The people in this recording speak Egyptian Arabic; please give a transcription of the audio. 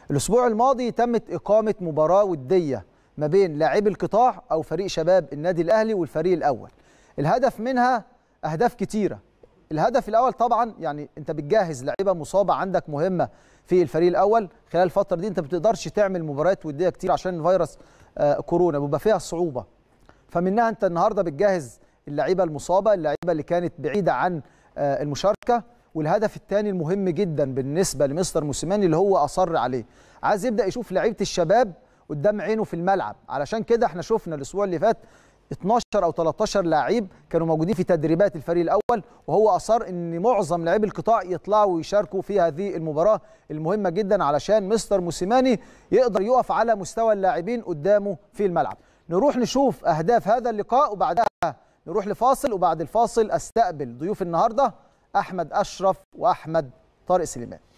الاسبوع الماضي تمت اقامه مباراه وديه ما بين لاعبي القطاع او فريق شباب النادي الاهلي والفريق الاول الهدف منها اهداف كتيره الهدف الاول طبعا يعني انت بتجهز لعيبه مصابه عندك مهمه في الفريق الاول خلال الفتره دي انت ما بتقدرش تعمل مباريات وديه كتير عشان فيروس آه كورونا بيبقى فيها صعوبه فمنها انت النهارده بتجهز اللعيبه المصابه اللعيبه اللي كانت بعيده عن آه المشاركه والهدف الثاني المهم جدا بالنسبه لمستر موسيماني اللي هو اصر عليه عايز يبدا يشوف لعيبه الشباب قدام عينه في الملعب علشان كده احنا شفنا الاسبوع اللي فات 12 او 13 لاعب كانوا موجودين في تدريبات الفريق الاول وهو اصر ان معظم لاعبي القطاع يطلعوا ويشاركوا في هذه المباراه المهمه جدا علشان مستر موسيماني يقدر يقف على مستوى اللاعبين قدامه في الملعب نروح نشوف اهداف هذا اللقاء وبعدها نروح لفاصل وبعد الفاصل استقبل ضيوف النهارده احمد اشرف واحمد طارق سليمان